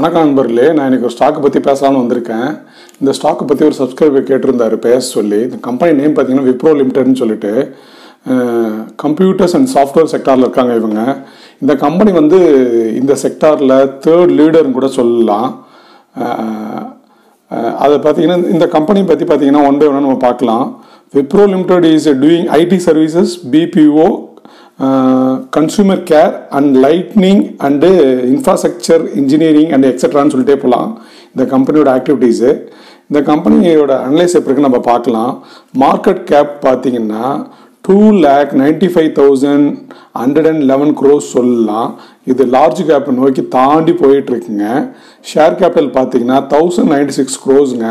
வணக்கம் நண்பர்களே நான் எனக்கு ஒரு ஸ்டாக்கை பற்றி பேசலாம்னு வந்திருக்கேன் இந்த ஸ்டாக்கை பற்றி ஒரு சப்ஸ்கிரைபர் கேட்டிருந்தாரு பேச சொல்லி இந்த கம்பெனி நேம் பார்த்தீங்கன்னா விப்ரோ லிமிடெட்னு சொல்லிட்டு கம்ப்யூட்டர்ஸ் அண்ட் சாஃப்ட்வேர் செக்டாரில் இருக்காங்க இவங்க இந்த கம்பெனி வந்து இந்த செக்டாரில் தேர்ட் லீடர்னு கூட சொல்லலாம் அஹ், அஹ், அதை பார்த்தீங்கன்னா இந்த கம்பெனி பற்றி பார்த்தீங்கன்னா ஒன் பை ஒன் நம்ம பார்க்கலாம் Wipro limited is doing IT services BPO consumer care and lightning and infrastructure engineering and எக்ஸட்ரான்னு சொல்லிட்டே போகலாம் இந்த கம்பெனியோட ஆக்டிவிட்டீஸு இந்த கம்பெனியோட அனலைஸ் எப்படி இருக்குன்னு நம்ம பார்க்கலாம் மார்க்கெட் கேப் பார்த்தீங்கன்னா two lakh ninety five thousand hundred and eleven crores சொல்லலாம் இது லார்ஜ் கேப் நோக்கி தாண்டி போயிட்டு இருக்குங்க ஷேர் கேபிட்டல் பார்த்தீங்கன்னா தௌசண்ட் நைன்டி சிக்ஸ் க்ரோஸுங்க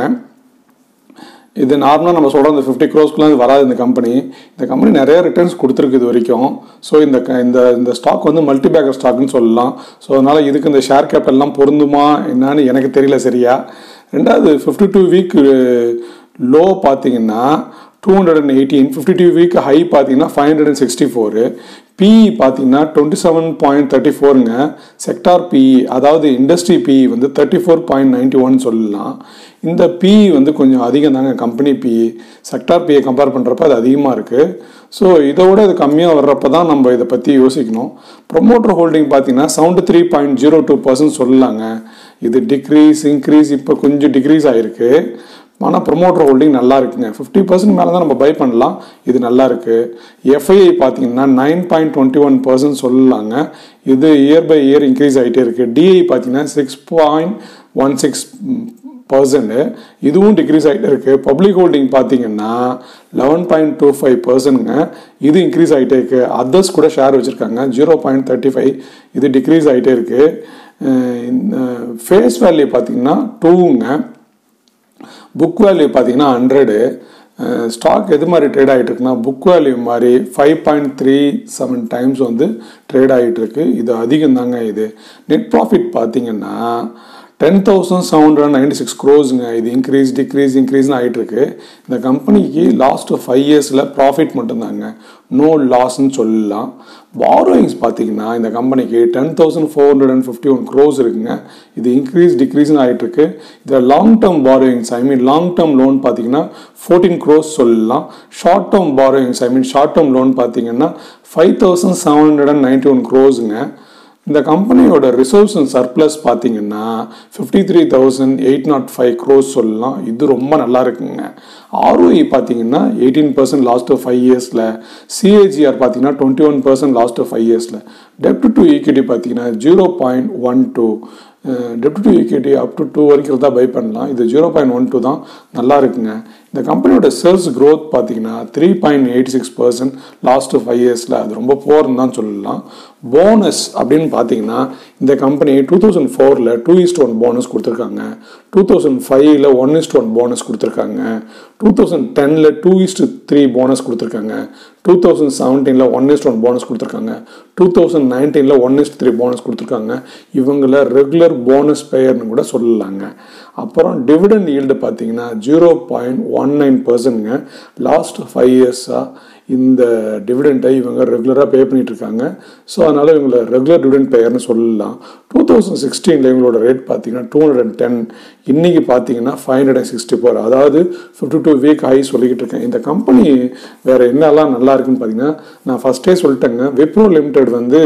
இது நார்மலாக நம்ம சொல்கிற இந்த ஃபிஃப்டி க்ரோஸ்க்குலாம் இது வராது இந்த கம்பெனி இந்த கம்பெனி நிறைய ரிட்டர்ன்ஸ் கொடுத்துருக்கு இது வரைக்கும் ஸோ இந்த க- இந்த இந்த ஸ்டாக் வந்து மல்டி பேக்கர் ஸ்டாக்னு சொல்லலாம் ஸோ அதனால் இதுக்கு இந்த ஷேர் கேபிட்டல்லாம் பொருந்துமா என்னன்னு எனக்கு தெரியல சரியா ரெண்டாவது ஃபிஃப்டி டூ வீக் லோ பார்த்தீங்கன்னா two hundred and eighteen fifty two week high பார்த்தீங்கன்னா five hundred and sixty four PE பார்த்தீங்கன்னா டுவெண்ட்டி செவன் பாயிண்ட் தேர்ட்டி ஃபோருங்க செக்டார் பிஇ அதாவது இண்டஸ்ட்ரி பிஇ வந்து thirty four point ninety one சொல்லலாம் இந்த PE வந்து கொஞ்சம் அதிகம் தாங்க company PE sector PE compare பண்ணுறப்ப அது அதிகமாக இருக்குது ஸோ இதை விட இது கம்மியாக வர்றப்ப தான் நம்ம இதை பற்றி யோசிக்கணும் ப்ரொமோட்டர் ஹோல்டிங் பார்த்தீங்கன்னா seventy three point zero two percent சொல்லலாங்க இது டிக்ரீஸ் இன்க்ரீஸ் இப்போ கொஞ்சம் டிக்ரீஸ் ஆகிருக்கு ஆனால் ப்ரொமோட்டர் ஹோல்டிங் நல்லா இருக்குங்க ஃபிஃப்டி பர்சன்ட் மேலே தான் நம்ம பை பண்ணலாம் இது நல்லா இருக்கு எஃப்ஐஐ பார்த்தீங்கன்னா nine point twenty one percent சொல்லலாங்க இது இயர் பை இயர் இன்க்ரீஸ் ஆகிட்டே இருக்கு டிஐ பார்த்தீங்கன்னா six point one six percent இதுவும் டிக்ரீஸ் ஆகிட்டே இருக்கு பப்ளிக் ஹோல்டிங் பார்த்தீங்கன்னா லெவன் பாயிண்ட் டூ ஃபைவ் பர்சன்ட்ங்க இது இன்க்ரீஸ் ஆகிட்டே இருக்கு அதர்ஸ் கூட ஷேர் வச்சுருக்காங்க ஜீரோ பாயிண்ட் தேர்ட்டி ஃபைவ் இது டிக்ரீஸ் ஆகிட்டே இருக்கு ஃபேஸ் வேல்யூ பார்த்தீங்கன்னா டூங்க புக் வேல்யூ பார்த்தீங்கன்னா ஹண்ட்ரடு ஸ்டாக் எது மாதிரி ட்ரேட் ஆகிட்டு இருக்குன்னா புக் வேல்யூ மாதிரி five point three seven times வந்து ட்ரேட் ஆகிட்டு இருக்கு இது அதிகம் தாங்க இது நெட் ப்ராஃபிட் பார்த்தீங்கன்னா ten thousand seven hundred ninety six க்ரோஸுங்க இது இன்க்ரீஸ் டிக்ரீஸ் இன்க்ரீஸ்னு ஆகிட்டு இருக்கு இந்த கம்பெனிக்கு லாஸ்ட் ஃபைவ் இயர்ஸில் ப்ராஃபிட் மட்டும்தாங்க நோ லாஸ்ன்னு சொல்லலாம் பாரோயிங்ஸ் பார்த்தீங்கன்னா இந்த கம்பெனிக்கு ten thousand four hundred and fifty one crores இருக்குங்க இது இன்க்ரீஸ் டிக்ரீஸ்னு ஆகிட்டு இருக்கு இதில் long term borrowings I mean long term loan பார்த்தீங்கன்னா ஃபோர்டீன் க்ரோஸ் சொல்லலாம் short term borrowings I mean short term loan பார்த்தீங்கன்னா five thousand seven hundred and ninety one க்ரோஸுங்க இந்த கம்பெனியோட ரிசர்வ்ஸ் அண்ட் சர்ப்ளஸ் பார்த்தீங்கன்னா fifty three thousand eight nought five crores சொல்லலாம் இது ரொம்ப நல்லா இருக்குங்க ஆர்ஓஇ பார்த்தீங்கன்னா எயிட்டீன் பர்சன்ட் லாஸ்ட் ஃபைவ் இயர்ஸில் சிஏஜிஆர் பார்த்தீங்கன்னா twenty one percent last five இயர்ஸில் டெப்ட் டு ஈக்விட்டி பார்த்தீங்கன்னா ஜீரோ பாயிண்ட் ஒன் டூ டெப்ட் to equity up to two வரைக்கும் தான் பை பண்ணலாம் இது ஜீரோ பாயிண்ட் ஒன் டூ தான் நல்லா இருக்குங்க இந்த கம்பெனியோட சேல்ஸ் growth பார்த்தீங்கன்னா three point eight six percent last five இயர்ஸில் அது ரொம்ப போர்னு தான் சொல்லலாம் போனஸ் அப்படின்னு பார்த்தீங்கன்னா இந்த கம்பெனி டூ தௌசண்ட் ஃபோரில் டூ இஸ்ட் ஒன் போனஸ் கொடுத்துருக்காங்க டூ தௌசண்ட் ஃபைவ்ல ஒன் இஸ்ட் ஒன் போனஸ் கொடுத்துருக்காங்க டூ தௌசண்ட் டெனில் டூ இஸ்ட் த்ரீ போனஸ் கொடுத்துருக்காங்க டூ தௌசண்ட் செவன்டீனில் ஒன் இஸ்ட் ஒன் போனஸ் கொடுத்துருக்காங்க டூ தௌசண்ட் நைன்டீனில் ஒன் இஸ்ட் த்ரீ போனஸ் கொடுத்துருக்காங்க இவங்கள ரெகுலர் போனஸ் பெயர்னு கூட சொல்லலாங்க அப்புறம் டிவிடெண்ட் ஈல்டு பார்த்தீங்கன்னா ஜீரோ பாயிண்ட் ஒன் நைன் பர்சன்ட்ங்க லாஸ்ட் ஃபைவ் இயர்ஸாக இந்த டிவிடெண்ட்டை இவங்க ரெகுலராக பே பண்ணிட்டு இருக்காங்க ஸோ அதனால் இவங்கள ரெகுலர் டிவிடெண்ட் பெயர்னு சொல்லலாம் டூ தௌசண்ட் சிக்ஸ்டீனில் இவங்களோட ரேட் பார்த்தீங்கன்னா டூ ஹண்ட்ரட் அண்ட் டென் இன்னைக்கு பார்த்தீங்கன்னா five hundred and sixty four அதாவது ஃபிஃப்டி டூ வீக் ஹை சொல்லிக்கிட்டு இருக்கேன் இந்த கம்பெனி வேறு என்னெல்லாம் நல்லா இருக்குன்னு பார்த்தீங்கன்னா நான் ஃபஸ்ட்டே சொல்லிட்டேங்க விப்ரோ லிமிடெட் வந்து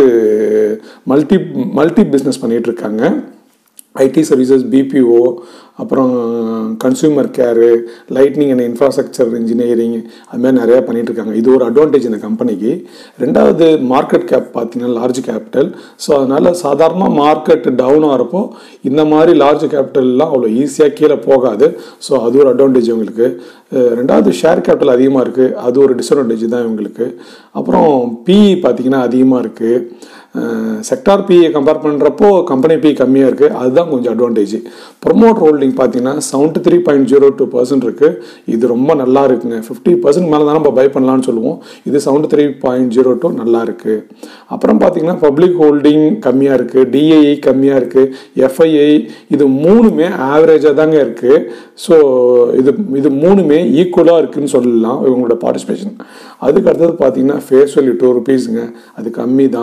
மல்டி மல்டி பிஸ்னஸ் பண்ணிகிட்டு இருக்காங்க ஐடி சர்வீசஸ் பிபிஓ அப்புறம் consumer care lightning and infrastructure engineering அது மாதிரி நிறையா பண்ணிட்டு இருக்காங்க இது ஒரு அட்வான்டேஜ் இந்த கம்பெனிக்கு ரெண்டாவது மார்க்கெட் கேப் பார்த்தீங்கன்னா லார்ஜ் கேபிட்டல் ஸோ அதனால் சாதாரணமாக மார்க்கெட் டவுன் ஆகிறப்போ இந்த மாதிரி லார்ஜ் கேபிட்டல்லாம் அவ்வளோ ஈஸியாக கீழே போகாது ஸோ அது ஒரு அட்வான்டேஜ் இவங்களுக்கு அஹ் ரெண்டாவது ஷேர் கேபிட்டல் அதிகமாக இருக்குது அது ஒரு டிஸ்அட்வான்டேஜ் தான் இவங்களுக்கு அப்புறம் பிஇ பார்த்தீங்கன்னா அதிகமாக இருக்குது செக்டார் பிஏ கம்பேர் பண்ணுறப்போ கம்பெனி பி கம்மியாக இருக்குது அதுதான் கொஞ்சம் அட்வான்டேஜ் ப்ரொமோட் ஹோல்டிங் பார்த்தீங்கன்னா seventy three point zero two percent இருக்குது இது ரொம்ப நல்லா இருக்குங்க ஃபிஃப்டி பர்சன்ட் மேலே தான் நம்ம பை பண்ணலாம்னு சொல்லுவோம் இது seventy three point zero two நல்லா இருக்குது அப்புறம் பார்த்தீங்கன்னா பப்ளிக் ஹோல்டிங் கம்மியாக இருக்குது டிஐஐ கம்மியாக இருக்குது எஃப்ஐஐ இது மூணுமே ஆவரேஜாக தாங்க இருக்குது ஸோ இது இது மூணுமே ஈக்குவலாக இருக்குன்னு சொல்லலாம் இவங்களோட பார்ட்டிசிபேஷன் அதுக்கு அடுத்தது பார்த்தீங்கன்னா ஃபேஸ் வேல்யூ டூ ருபீஸுங்க அது கம்மி தான்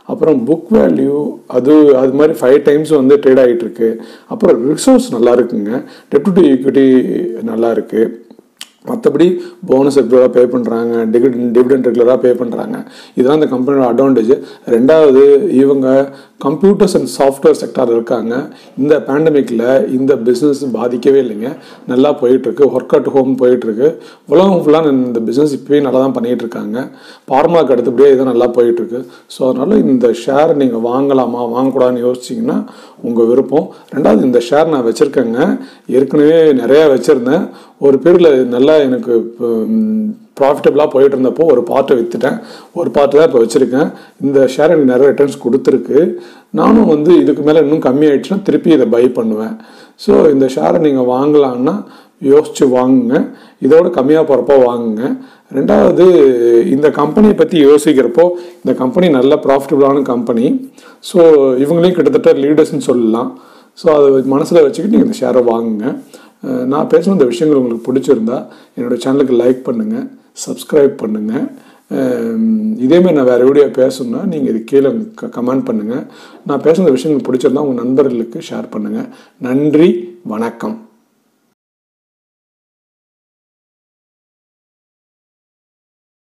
அப்புறம் புக் வேல்யூ அது அது மாதிரி ஃபைவ் டைம்ஸ் வந்து ட்ரேட் ஆகிட்டு இருக்கு அப்புறம் ரிசோர்ஸ் நல்லா இருக்குங்க டெப்ட் டு ஈக்விட்டி நல்லா இருக்கு மற்றபடி போனஸ் ரெகுலராக பே பண்ணுறாங்க டிவிடன் டிவிடெண்ட் ரெகுலராக பே பண்ணுறாங்க இதுதான் இந்த கம்பெனியோட அட்வான்டேஜ் ரெண்டாவது இவங்க கம்ப்யூட்டர்ஸ் அண்ட் சாஃப்ட்வேர் செக்டார் இருக்காங்க இந்த பேண்டமிக்கில் இந்த பிஸ்னஸ் பாதிக்கவே இல்லைங்க நல்லா போயிட்டுருக்கு ஒர்க் அட் ஹோம் போயிட்டுருக்கு உலகம் ஃபுல்லாக இந்த பிஸ்னஸ் இப்போயே நல்லா தான் பண்ணிகிட்டு இருக்காங்க பார்மாக்கு அடுத்தபடியே இது நல்லா போயிட்டுருக்கு ஸோ அதனால் இந்த ஷேர் நீங்கள் வாங்கலாமா வாங்கக்கூடாதுன்னு யோசிச்சிங்கன்னா உங்கள் விருப்பம் ரெண்டாவது இந்த ஷேர் நான் வச்சுருக்கேங்க ஏற்கனவே நிறையா வச்சுருந்தேன் ஒரு பேரில் நல்லா எனக்கு ப்ராஃபிட்டபுளாக போயிட்டு இருந்தப்போ ஒரு பார்ட்டை விற்றுட்டேன் ஒரு பார்ட்டு தான் இப்போ வச்சுருக்கேன் இந்த ஷேர் எனக்கு நிறைய ரிட்டர்ன்ஸ் கொடுத்துருக்கு நானும் வந்து இதுக்கு மேலே இன்னும் கம்மி ஆயிடுச்சுன்னா திருப்பி இதை பை பண்ணுவேன் ஸோ இந்த ஷேரை நீங்கள் வாங்கலான்னா யோசித்து வாங்குங்க இதோட கம்மியாக போகிறப்போ வாங்குங்க ரெண்டாவது இந்த கம்பெனியை பற்றி யோசிக்கிறப்போ இந்த கம்பெனி நல்ல ப்ராஃபிட்டபுளான கம்பெனி ஸோ இவங்களையும் கிட்டத்தட்ட லீடர்ஸ்னு சொல்லலாம் ஸோ அதை மனசில் வச்சுக்கிட்டு நீங்கள் இந்த ஷேரை வாங்குங்க அஹ் நான் பேசுன இந்த விஷயங்கள் உங்களுக்கு பிடிச்சிருந்தா என்னோடய சேனலுக்கு லைக் பண்ணுங்கள் சப்ஸ்கிரைப் பண்ணுங்கள் இதேமாதிரி நான் வேறு வீடியோ பேசணுன்னா நீங்கள் இது கீழே க கமெண்ட் பண்ணுங்கள் நான் பேசுன விஷயங்கள் பிடிச்சிருந்தா உங்கள் நண்பர்களுக்கு ஷேர் பண்ணுங்கள் நன்றி வணக்கம்